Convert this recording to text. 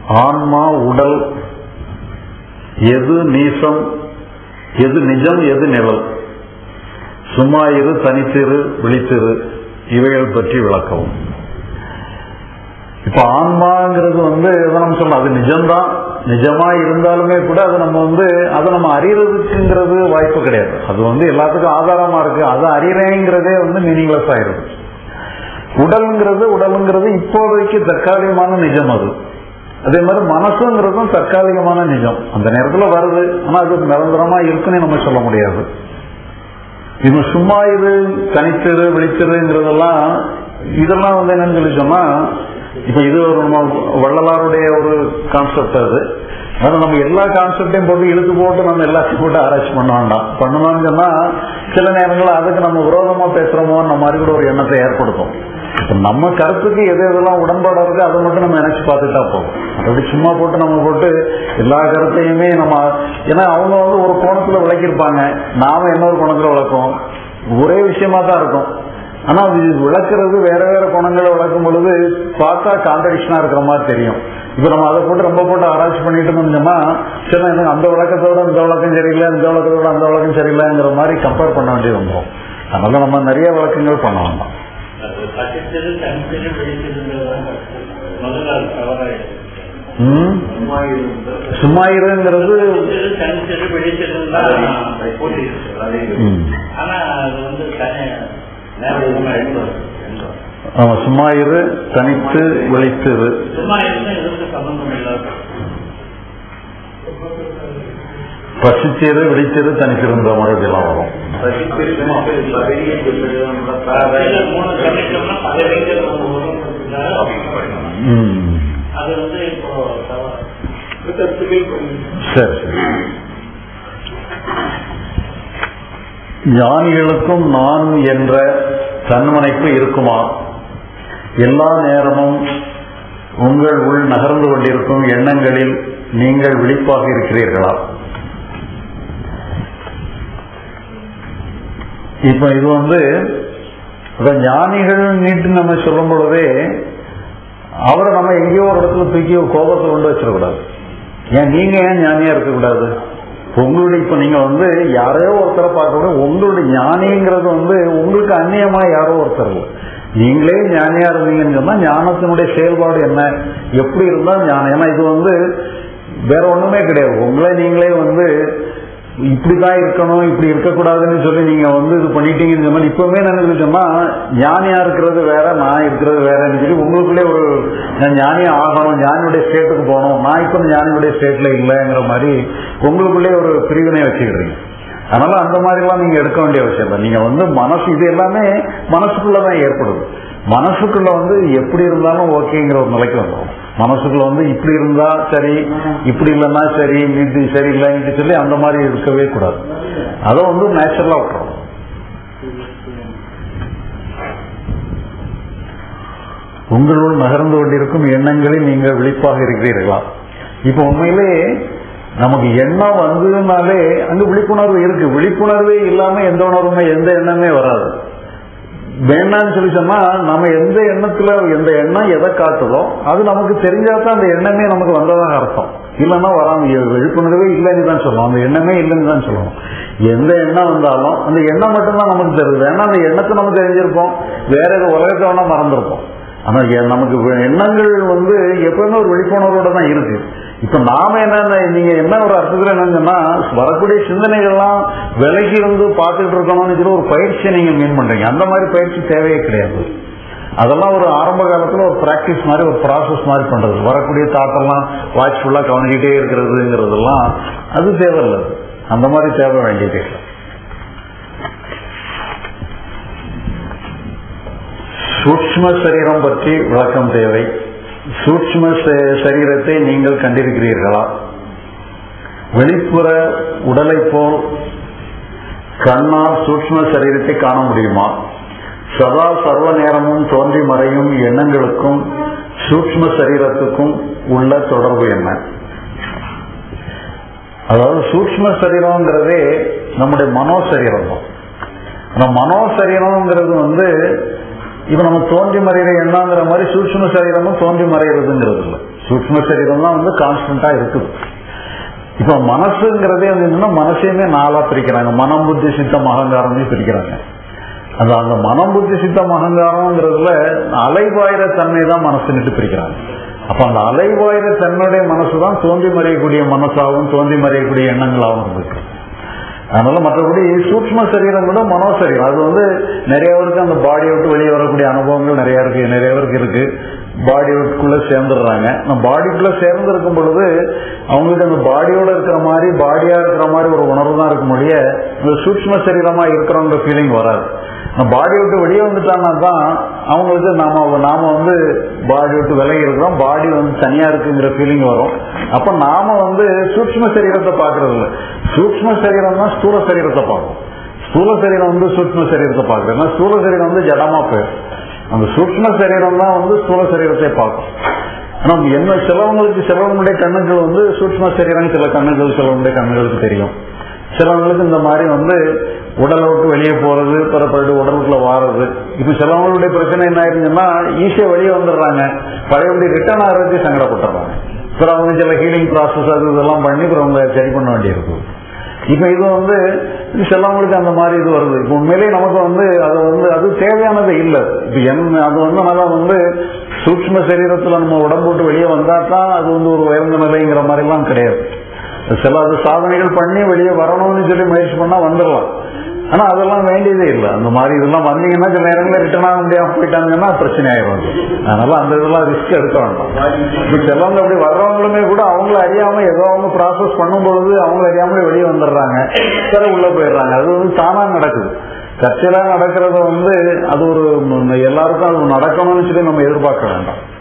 ஆன்மா உடல் எது நீசம் எது நிஜம் எது நிழல் சும்மா இரு தனித்திரு விழித்திரு இவைகள் பற்றி விளக்கவும் இப்ப ஆன்மாங்கிறது வந்து எதை நம்ம சொல்லலாம் அது நிஜம்தான் நிஜமா இருந்தாலுமே கூட அது நம்ம வந்து அதை நம்ம அறியறதுக்குங்கிறது வாய்ப்பு கிடையாது அது வந்து எல்லாத்துக்கும் ஆதாரமா இருக்கு அதை அறியறேங்கிறதே வந்து மீனிங்லெஸ் ஆயிருது உடல்ங்கிறது உடலுங்கிறது இப்போதைக்கு தற்காலிகமான நிஜம் அது அதே மாதிரி மனசுங்கிறதும் தற்காலிகமான நிஜம் அந்த நேரத்தில் வருது ஆனா அது நிரந்தரமா இருக்குன்னு நம்ம சொல்ல முடியாது இது சும்மா இது தனித்திரு விழித்திருங்கிறதெல்லாம் இதெல்லாம் வந்து என்னன்னு சொல்லி சொன்னா இப்ப இது ஒரு நம்ம வள்ளலாருடைய ஒரு கான்செப்ட் அது அது நம்ம எல்லா கான்செப்டையும் போட்டு இழுத்து போட்டு நம்ம எல்லாத்தையும் போட்டு ஆராய்ச்சி பண்ண வேண்டாம் பண்ணணும்னு சொன்னா சில நேரங்களில் அதுக்கு நம்ம விரோதமா பேசுறோமோ நம்ம மாதிரி கூட ஒரு எண்ணத்தை ஏற்படுத்தும் இப்ப நம்ம கருத்துக்கு எது எதெல்லாம் உடன்பாடா இருக்கு அதை மட்டும் நம்ம நினைச்சு பார்த்துட்டா போதும் அப்படி சும்மா போட்டு நம்ம போட்டு எல்லா கருத்தையுமே நம்ம ஏன்னா அவங்க வந்து ஒரு கோணத்துல விளக்கியிருப்பாங்க நாம இன்னொரு கோணத்துல விளக்கும் ஒரே விஷயமா தான் இருக்கும் ஆனா அது விளக்குறது வேற வேற கோணங்களை விளக்கும் பொழுது பார்த்தா கான்ட்ரடிக்ஷனா இருக்கிற மாதிரி தெரியும் இப்ப நம்ம அதை போட்டு ரொம்ப போட்டு ஆராய்ச்சி பண்ணிட்டு இருந்தோம்னா சரி எனக்கு அந்த விளக்கத்தோட இந்த விளக்கம் சரியில்லை இந்த விளக்கத்தோட அந்த விளக்கம் சரியில்லைங்கிற மாதிரி கம்பேர் பண்ண வேண்டியது வந்துடும் அதனால நம்ம நிறைய விளக்கங்கள் பண்ண வேண்டாம் பசித்தது தனித்தது விழித்திருந்ததுதான் முதல்ல அது தவறாயிடுச்சு ம்? சும்மா இருங்கிறது பசித்தது தனித்தது விழித்திருந்தா போட்டிருக்கு ம். ஆனா அது வந்து தனி நேரம் எழுதுவார் ஆமா சும்மா இரு தனித்து விழித்திரு சும்மா இருந்தா எதுக்கு சம்பந்தம் இல்லாத பசித்திரு விழித்திரு தனித்திருந்த மறுபடியெல்லாம் வரும் பசியில மூணு கணிக்கம்னா பதவிகள் ம். அது வந்து இப்போ தவறு. சரி சரி ஞானிகளுக்கும் நான் என்ற தன்மனைப்பு இருக்குமா எல்லா நேரமும் உங்கள் உள் நகர்ந்து கொண்டிருக்கும் எண்ணங்களில் நீங்கள் விழிப்பாக இருக்கிறீர்களா இப்ப இது வந்து இப்ப ஞானிகள் நீட்டு நம்ம சொல்லும் பொழுதே அவரை நம்ம எங்கேயோ ஒரு இடத்துல தூக்கி ஒரு கோபத்தை கொண்டு வச்சிடக்கூடாது ஏன் நீங்க ஏன் ஞானியா இருக்கக்கூடாது உங்களுடைய இப்ப நீங்க வந்து யாரையோ ஒருத்தரை பார்க்க உங்களுடைய ஞானிங்கிறது வந்து உங்களுக்கு அந்நியமா யாரோ ஒருத்தர் இல்லை நீங்களே ஞானியா இருந்தீங்கன்னு சொன்னா ஞானத்தினுடைய செயல்பாடு என்ன எப்படி இருந்தா ஞானம் ஏன்னா இது வந்து வேற ஒண்ணுமே கிடையாது உங்களை நீங்களே வந்து இப்படிதான் இருக்கணும் இப்படி இருக்கக்கூடாதுன்னு சொல்லி நீங்க வந்து இது பண்ணிட்டீங்கன்னு சொன்னா இப்பவுமே நினைச்சு சொன்னா ஞானியா இருக்கிறது வேற நான் இருக்கிறது வேறன்னு சொல்லி உங்களுக்குள்ளே ஒரு நான் ஞானியா ஆகணும் ஞானியுடைய ஸ்டேட்டுக்கு போகணும் நான் இப்ப இந்த ஞானியுடைய ஸ்டேட்ல இல்லைங்கிற மாதிரி உங்களுக்குள்ளே ஒரு பிரிவினை வச்சுக்கிறீங்க அதனால அந்த மாதிரிலாம் நீங்க எடுக்க வேண்டிய அவசியம் இல்லை நீங்க வந்து மனசு இது எல்லாமே மனசுக்குள்ளதான் ஏற்படுது மனசுக்குள்ள வந்து எப்படி இருந்தாலும் ஓகேங்கிற ஒரு நிலைக்கு வந்துடும் மனசுக்குள்ள வந்து இப்படி இருந்தா சரி இப்படி இல்லைன்னா சரி இது சரியில்லைன்னு சொல்லி அந்த மாதிரி இருக்கவே கூடாது அதை வந்து நேச்சுரலா விட்டுறோம் உங்களுள் நகர்ந்து கொண்டிருக்கும் எண்ணங்களில் நீங்கள் விழிப்பாக இருக்கிறீர்களா இப்ப உண்மையிலே நமக்கு எண்ணம் வந்ததுனாலே அங்க விழிப்புணர்வு இருக்கு விழிப்புணர்வே இல்லாம எந்த உணர்வுமே எந்த எண்ணமே வராது வேண்டாம்னு சொல்லி சொன்னா நம்ம எந்த எண்ணத்துல எந்த எண்ணம் எதை காட்டுதோ அது நமக்கு தெரிஞ்சாதான் அந்த எண்ணமே நமக்கு வந்ததாக அர்த்தம் இல்லைன்னா வராம இ- விழிப்புணர்வே இல்லைன்னு தான் சொல்லணும் அந்த எண்ணமே இல்லைன்னு தான் சொல்லணும் எந்த எண்ணம் வந்தாலும் அந்த எண்ணம் மட்டும்தான் நமக்கு தெரியுது ஏன்னா அந்த எண்ணத்தை நம்ம தெரிஞ்சிருப்போம் வேற ஏதோ உலகத்தை வேணா மறந்துருப்போம் ஆனா எ- நமக்கு வி- எண்ணங்கள் வந்து எப்பவுமே ஒரு விழிப்புணர்வோட தான் இருக்கு இப்ப நாம என்ன நீங்க என்ன ஒரு அர்த்தத்துல என்னங்கன்னா வரக்கூடிய சிந்தனைகள்லாம் விலகி இருந்து பார்த்துட்டு இருக்கணும்னு சொல்லி ஒரு பயிற்சியை நீங்க மீன் பண்றீங்க அந்த மாதிரி பயிற்சி தேவையே கிடையாது அதெல்லாம் ஒரு ஆரம்ப காலத்துல ஒரு பிராக்டிஸ் மாதிரி ஒரு ப்ராசஸ் மாதிரி பண்றது வரக்கூடிய தாட்டெல்லாம் வாட்ச்ஃபுல்லா கவனிக்கிட்டே இருக்கிறதுங்கிறதெல்லாம் அது தேவையில்லை அந்த மாதிரி தேவை வேண்டியதே இல்லை சூக்ஷ்ம சரீரம் பற்றி விளக்கம் தேவை சூக்ஷ்ம ச- சரீரத்தை நீங்கள் கண்டிருக்கிறீர்களா வெளிப்புற உடலை போல் கண்ணால் சூக்ஷ்ம சரீரத்தை காண முடியுமா சதா சர்வ நேரமும் தோன்றி மறையும் எண்ணங்களுக்கும் சூக்ஷ்ம சரீரத்துக்கும் உள்ள தொடர்பு என்ன அதாவது சூக்ஷ்ம சரீரம்ங்கிறதே நம்முடைய மனோ சரீரம் தான் அந்த மனோ சரீரம்ங்கிறது வந்து இப்ப நம்ம தோன்றி மறைகிற எண்ணங்கிற மாதிரி சூட்சும சரீரமும் தோன்றி மறைகிறதுங்கிறது இல்லை சூக்ம சரீரம் தான் வந்து கான்ஸ்டன்டா இருக்குது இப்ப மனசுங்கிறதே வந்து என்னன்னா மனசையுமே நாளா பிரிக்கிறாங்க மனம் புத்தி சித்தம் அகங்காரம்னு பிரிக்கிறாங்க அது அந்த மனம் புத்தி சித்தம் அகங்காரம்ங்கிறதுல அலைவாயிர தன்மை தான் மனசுன்னுட்டு பிரிக்கிறாங்க அப்ப அந்த அலைவாயிர தன்மையுடைய மனசு தான் தோன்றி மறையக்கூடிய மனசாகவும் தோன்றி மறையக்கூடிய எண்ணங்களாகவும் இருக்கு அதனால மற்றபடி சூக்ம சரீரம் கூட மனோ சரீரம் அது வந்து நிறைய பேருக்கு அந்த பாடியை விட்டு வெளியே வரக்கூடிய அனுபவங்கள் நிறைய இருக்கு நிறைய பேருக்கு இருக்கு பாடிக்குள்ள சேர்ந்துடுறாங்க அந்த பாடிக்குள்ள சேர்ந்து இருக்கும் பொழுது அவங்களுக்கு அந்த பாடியோட இருக்கிற மாதிரி பாடியா இருக்கிற மாதிரி ஒரு உணர்வு தான் இருக்க முடிய இந்த சூக்ம சரீரமா இருக்கிறோங்கிற ஃபீலிங் வராது பாடி விட்டு வெளியே வந்துட்டாங்கன்னா தான் அவங்களுக்கு நாம நாம வந்து பாடி விட்டு விலகி இருக்கிறோம் பாடி வந்து தனியா இருக்குங்கிற ஃபீலிங் வரும் அப்ப நாம வந்து சூக்ம சரீரத்தை பாக்குறது இல்லை சூக்ம சரீரம் தான் ஸ்தூல சரீரத்தை பார்க்கும் ஸ்தூல சரீரம் வந்து சூக்ம சரீரத்தை பார்க்குறது ஏன்னா ஸ்தூல சரீரம் வந்து ஜடமா போயிடும் அந்த சூக்ம சரீரம் தான் வந்து ஸ்தூல சரீரத்தை பார்க்கும் ஆனா என்ன சிலவங்களுக்கு சிலவங்களுடைய கண்ணுகள் வந்து சூக்ம சரீரம் சில கண்ணுகள் சிலவங்களுடைய கண்ணுகளுக்கு தெரியும் சிலவங்களுக்கு இந்த மாதிரி வந்து உடலை விட்டு வெளியே போறது பிறப்பட்டு உடலுக்குள்ள வாரது இப்ப சிலவங்களுடைய பிரச்சனை என்ன ஆயிருந்துன்னா ஈஸியா வெளியே வந்துடுறாங்க பழையபடி ரிட்டர்ன் ஆகிறதுக்கு சங்கடப்பட்டுறாங்க அப்புறம் அவங்க சில ஹீலிங் ப்ராசஸ் அது இதெல்லாம் பண்ணி அப்புறம் அவங்க சரி பண்ண வேண்டியிருக்கு இப்ப இது வந்து சிலவங்களுக்கு அந்த மாதிரி இது வருது இப்ப உண்மையிலேயே நமக்கு வந்து அது வந்து அது தேவையானது இல்லை இப்ப என்ன அது வந்து நல்லா வந்து சூக்ம சரீரத்துல நம்ம உடம்பு விட்டு வெளியே வந்தா தான் அது வந்து ஒரு உயர்ந்த நிலைங்கிற மாதிரி எல்லாம் கிடையாது சில அது சாதனைகள் பண்ணி வெளியே வரணும்னு சொல்லி முயற்சி பண்ணா வந்துடலாம் ஆனா அதெல்லாம் வேண்டியதே இல்லை அந்த மாதிரி இதெல்லாம் வந்தீங்கன்னா சில நேரங்களில் ரிட்டர்ன் ஆக முடியாம போயிட்டாங்கன்னா பிரச்சனை ஆயிரும் அது. அதனால அந்த இதெல்லாம் ரிஸ்க் எடுக்க வேண்டாம் இப்ப சிலவங்க அப்படி வர்றவங்களுமே கூட அவங்கள அறியாம ஏதோ அவங்க ப்ராசஸ் பண்ணும்பொழுது அவங்கள அறியாமலே வெளியே வந்துடுறாங்க சில உள்ள போயிடுறாங்க அது வந்து தானா நடக்குது கட்சியில நடக்கிறத வந்து அது ஒரு எல்லாருக்கும் அது நடக்கணும்னு சொல்லி நம்ம எதிர்பார்க்க வேண்டாம்